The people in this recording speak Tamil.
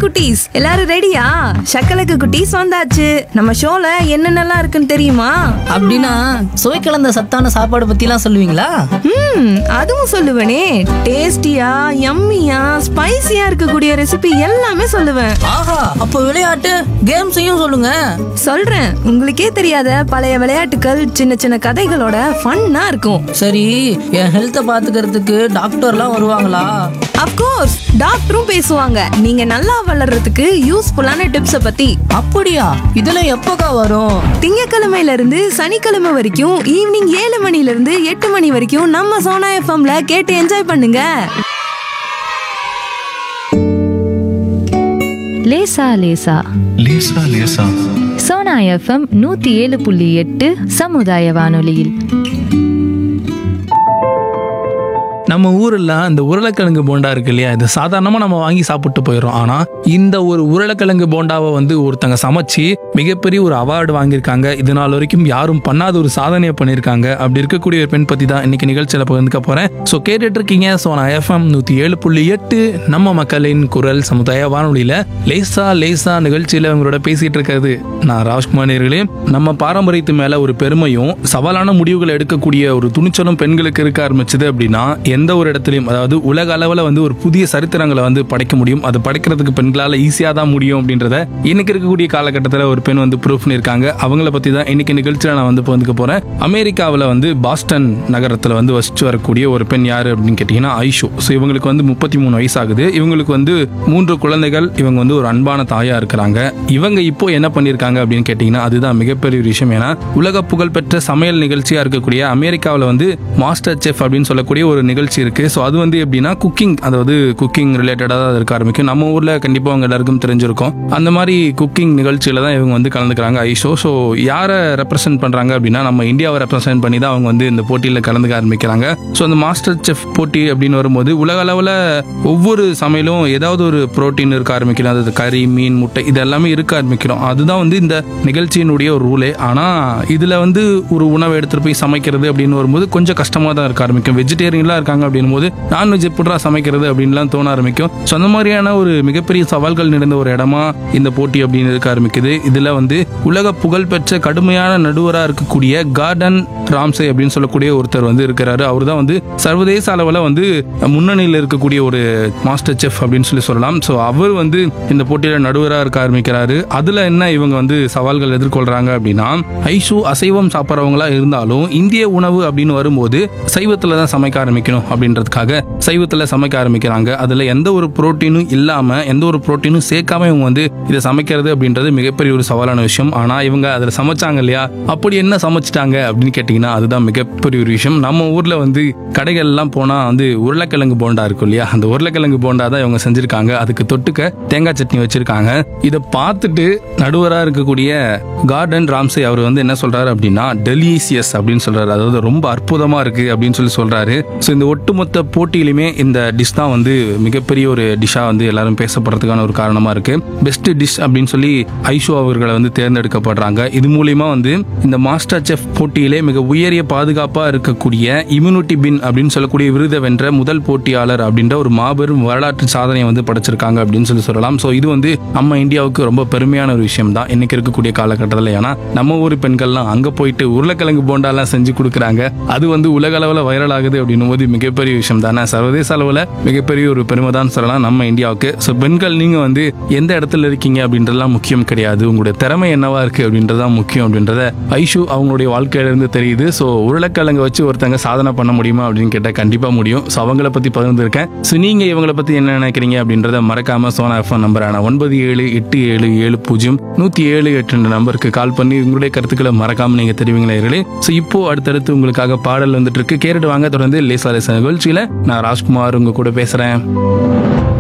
குட்டீஸ் எல்லாரும் ரெடியா சக்கலக்கு குட்டீஸ் வந்தாச்சு நம்ம ஷோல என்னென்னலாம் இருக்குன்னு தெரியுமா அப்படின்னா சுவை கலந்த சத்தான சாப்பாடு பத்திலாம் சொல்லுவீங்களா ம் அதுவும் சொல்லுவேனே டேஸ்டியா யம்மியா ஸ்பைசியா இருக்கக்கூடிய ரெசிபி எல்லாமே சொல்லுவேன் ஆஹா அப்போ விளையாட்டு கேம்ஸையும் சொல்லுங்க சொல்றேன் உங்களுக்கே தெரியாத பழைய விளையாட்டுகள் சின்ன சின்ன கதைகளோட ஃபன்னா இருக்கும் சரி என் ஹெல்த்தை பாத்துக்கிறதுக்கு டாக்டர்லாம் வருவாங்களா அப்கோர்ஸ் டாக்டரும் பேசுவாங்க நீங்க நல்லா வளர்றதுக்கு யூஸ்ஃபுல்லான டிப்ஸ பத்தி அப்படியா இதெல்லாம் எப்போக்கா வரும் திங்கக்கிழமையில இருந்து சனிக்கிழமை வரைக்கும் ஈவினிங் ஏழு மணில இருந்து எட்டு மணி வரைக்கும் நம்ம சோனா எஃப்எம்ல கேட்டு என்ஜாய் பண்ணுங்க லேசா லேசா லேசா லேசா சோனா எஃப்எம் நூத்தி ஏழு புள்ளி எட்டு சமுதாய வானொலியில் நம்ம ஊரில் அந்த உருளைக்கிழங்கு போண்டா இருக்கு இல்லையா இது சாதாரணமாக நம்ம வாங்கி சாப்பிட்டு போயிடுறோம் ஆனால் இந்த ஒரு உருளைக்கிழங்கு போண்டாவை வந்து ஒருத்தங்க சமைச்சு மிகப்பெரிய ஒரு அவார்டு வாங்கியிருக்காங்க இது நாள் வரைக்கும் யாரும் பண்ணாத ஒரு சாதனையை பண்ணியிருக்காங்க அப்படி இருக்கக்கூடிய ஒரு பெண் பற்றி தான் இன்னைக்கு நிகழ்ச்சியில் பகிர்ந்துக்க போகிறேன் ஸோ கேட்டுட்டு இருக்கீங்க ஸோ நான் எஃப்எம் நூற்றி ஏழு புள்ளி எட்டு நம்ம மக்களின் குரல் சமுதாய வானொலியில் லேசா லேசா நிகழ்ச்சியில் உங்களோட பேசிட்டு இருக்கிறது நான் ராஜ்குமார் நேர்களே நம்ம பாரம்பரியத்து மேல ஒரு பெருமையும் சவாலான முடிவுகளை எடுக்கக்கூடிய ஒரு துணிச்சலும் பெண்களுக்கு இருக்க ஆரம்பிச்சது அப்படின்னா எந்த ஒரு இடத்துலையும் அதாவது உலக அளவில் வந்து ஒரு புதிய சரித்திரங்களை வந்து படைக்க முடியும் அது படைக்கிறதுக்கு பெண்களால் ஈஸியாக தான் முடியும் அப்படின்றத இன்னைக்கு இருக்கக்கூடிய காலகட்டத்தில் ஒரு பெண் வந்து ப்ரூஃப் பண்ணியிருக்காங்க அவங்கள பற்றி தான் இன்னைக்கு நிகழ்ச்சியில் நான் வந்து பகிர்ந்துக்க போகிறேன் அமெரிக்காவில் வந்து பாஸ்டன் நகரத்தில் வந்து வசிச்சு வரக்கூடிய ஒரு பெண் யார் அப்படின்னு கேட்டிங்கன்னா ஐஷு ஸோ இவங்களுக்கு வந்து முப்பத்தி மூணு வயசு ஆகுது இவங்களுக்கு வந்து மூன்று குழந்தைகள் இவங்க வந்து ஒரு அன்பான தாயா இருக்கிறாங்க இவங்க இப்போ என்ன பண்ணியிருக்காங்க அப்படின்னு கேட்டிங்கன்னா அதுதான் மிகப்பெரிய ஒரு விஷயம் ஏன்னா உலக புகழ்பெற்ற சமையல் நிகழ்ச்சியா இருக்கக்கூடிய அமெரிக்காவில் வந்து மாஸ்டர் செஃப் அப்படின்னு சொல்லக்கூடிய ஒரு நிகழ்ச்சி இருக்கு ஸோ அது வந்து எப்படின்னா குக்கிங் அதாவது குக்கிங் ரிலேட்டடாக தான் இருக்க ஆரம்பிக்கும் நம்ம ஊர்ல கண்டிப்பா அவங்க எல்லாருக்கும் தெரிஞ்சிருக்கும் அந்த மாதிரி குக்கிங் நிகழ்ச்சியில தான் இவங்க வந்து கலந்துக்கிறாங்க ஐஷோ ஸோ யாரை ரெப்ரசென்ட் பண்றாங்க அப்படின்னா நம்ம இந்தியாவை ரெப்ரசென்ட் பண்ணி தான் அவங்க வந்து இந்த போட்டியில் கலந்துக்க ஆரம்பிக்கிறாங்க ஸோ அந்த மாஸ்டர் செஃப் போட்டி அப்படின்னு வரும்போது உலக அளவில் ஒவ்வொரு சமையலும் ஏதாவது ஒரு புரோட்டீன் இருக்க ஆரம்பிக்கணும் அதாவது கறி மீன் முட்டை இது எல்லாமே இருக்க ஆரம்பிக்கிறோம் அதுதான் வந்து இந்த நிகழ்ச்சியினுடைய ஒரு ரூலே ஆனால் இதில் வந்து ஒரு உணவை எடுத்துகிட்டு போய் சமைக்கிறது அப்படின்னு வரும்போது கொஞ்சம் கஷ்டமாக தான் இருக்க ஆரம்பிக்கும் வெஜிடேரியன்லாம் இருக்காங்க அப்படின்னும் போது நான்வெஜ் எப்படா சமைக்கிறது அப்படின்லாம் தோண ஆரம்பிக்கும் ஸோ அந்த மாதிரியான ஒரு மிகப்பெரிய சவால்கள் நிறைந்த ஒரு இடமா இந்த போட்டி அப்படின்னு இருக்க ஆரம்பிக்குது இதில் வந்து உலக புகழ்பெற்ற கடுமையான நடுவராக இருக்கக்கூடிய கார்டன் ராம்சே அப்படின்னு சொல்லக்கூடிய ஒருத்தர் வந்து இருக்கிறாரு அவர் தான் வந்து சர்வதேச அளவில் வந்து முன்னணியில் இருக்கக்கூடிய ஒரு மாஸ்டர் செஃப் அப்படின்னு சொல்லி சொல்லலாம் ஸோ அவர் வந்து இந்த போட்டியில் நடுவராக இருக்க ஆரம்பிக்கிறாரு அதில் என்ன இவங்க வந்து சவால்கள் எதிர்கொள்றாங்க அப்படின்னா ஐஷு அசைவம் சாப்பிட்றவங்களா இருந்தாலும் இந்திய உணவு அப்படின்னு வரும்போது சைவத்தில் தான் சமைக்க ஆரம்பிக்கணும் அப்படின்றதுக்காக சைவத்தில் சமைக்க ஆரம்பிக்கிறாங்க அதில் எந்த ஒரு புரோட்டீனும் இல்லாமல் எந்த ஒரு புரோட்டீனும் சேர்க்காம இவங்க வந்து இதை சமைக்கிறது அப்படின்றது மிகப்பெரிய ஒரு சவாலான விஷயம் ஆனால் இவங்க அதில் சமைச்சாங்க இல்லையா அப்படி என்ன சமைச்சிட்டாங்க அப்படின்னு கேட்டிங்கன்னா அதுதான் மிகப்பெரிய ஒரு விஷயம் நம்ம ஊரில் வந்து கடைகள்லாம் போனால் வந்து உருளைக்கிழங்கு போண்டா இருக்கும் இல்லையா அந்த உருளைக்கிழங்கு போண்டா தான் இவங்க செஞ்சிருக்காங்க அதுக்கு தொட்டுக்க தேங்காய் சட்னி வச்சிருக்காங்க இதை பார்த்துட்டு நடுவராக இருக்கக்கூடிய கார்டன் ராம்சே அவர் வந்து என்ன சொல்றாரு அப்படின்னா டெலிசியஸ் அப்படின்னு சொல்றாரு அதாவது ரொம்ப அற்புதமா இருக்கு அப்படின்னு சொல்லி சொல்றாரு ஸோ இந்த ஒட்டுமொத்த போட்டியிலுமே இந்த டிஷ் தான் வந்து மிகப்பெரிய ஒரு டிஷ்ஷா வந்து எல்லாரும் பேசப்படுறதுக்கான ஒரு காரணமா இருக்கு பெஸ்ட் டிஷ் அப்படின்னு சொல்லி ஐஷோ அவர்களை வந்து தேர்ந்தெடுக்கப்படுறாங்க இது மூலியமா வந்து இந்த மாஸ்டர் செஃப் போட்டியிலே மிக உயரிய பாதுகாப்பா இருக்கக்கூடிய இம்யூனிட்டி பின் அப்படின்னு சொல்லக்கூடிய விருதை வென்ற முதல் போட்டியாளர் அப்படின்ற ஒரு மாபெரும் வரலாற்று சாதனையை வந்து படைச்சிருக்காங்க அப்படின்னு சொல்லி சொல்லலாம் ஸோ இது வந்து நம்ம இந்தியாவுக்கு ரொம்ப பெருமையான ஒரு விஷயம் தான் இன்னைக்கு இருக்கக்கூடிய காலகட்டத்தில் ஏன்னா நம்ம ஊர் பெண்கள்லாம் அங்க போயிட்டு உருளைக்கிழங்கு போண்டாலாம் செஞ்சு கொடுக்குறாங்க அது வந்து உலக அளவில் வைரல் ஆகுது அப்படின்னும் போது மிகப்பெரிய விஷயம் தானே சர்வதேச அளவில் மிகப்பெரிய ஒரு பெருமை தான் சொல்லலாம் நம்ம இந்தியாவுக்கு ஸோ பெண்கள் நீங்க வந்து எந்த இடத்துல இருக்கீங்க அப்படின்றதெல்லாம் முக்கியம் கிடையாது உங்களுடைய திறமை என்னவா இருக்கு அப்படின்றதான் முக்கியம் அப்படின்றத ஐஷு அவங்களுடைய வாழ்க்கையில இருந்து தெரியுது ஸோ உருளைக்கிழங்கு வச்சு ஒருத்தங்க சாதனை பண்ண முடியுமா அப்படின்னு கேட்டால் கண்டிப்பா முடியும் ஸோ அவங்கள பத்தி பகிர்ந்துருக்கேன் ஸோ நீங்க இவங்களை பத்தி என்ன நினைக்கிறீங்க அப்படின்றத மறக்காம சோனா எஃப்எம் நம்பரான ஒன்பது ஏழு எட்டு ஏழு ஏழு பூஜ்ஜியம் நூத்தி ஏழு எட்டு நம்பருக்கு கால் பண்ணி உங்களுடைய கருத்துக்களை மறக்காம நீங்க தெரிவிங்களே ஸோ இப்போ அடுத்தடுத்து உங்களுக்காக பாடல் வந்துட்டு இருக்கு கேட்டுட்டு வாங்க தொடர்ந்து லேசா லேசா நிகழ்ச்சியில நான் ராஜ்குமார் உங்க கூட பேசுறேன்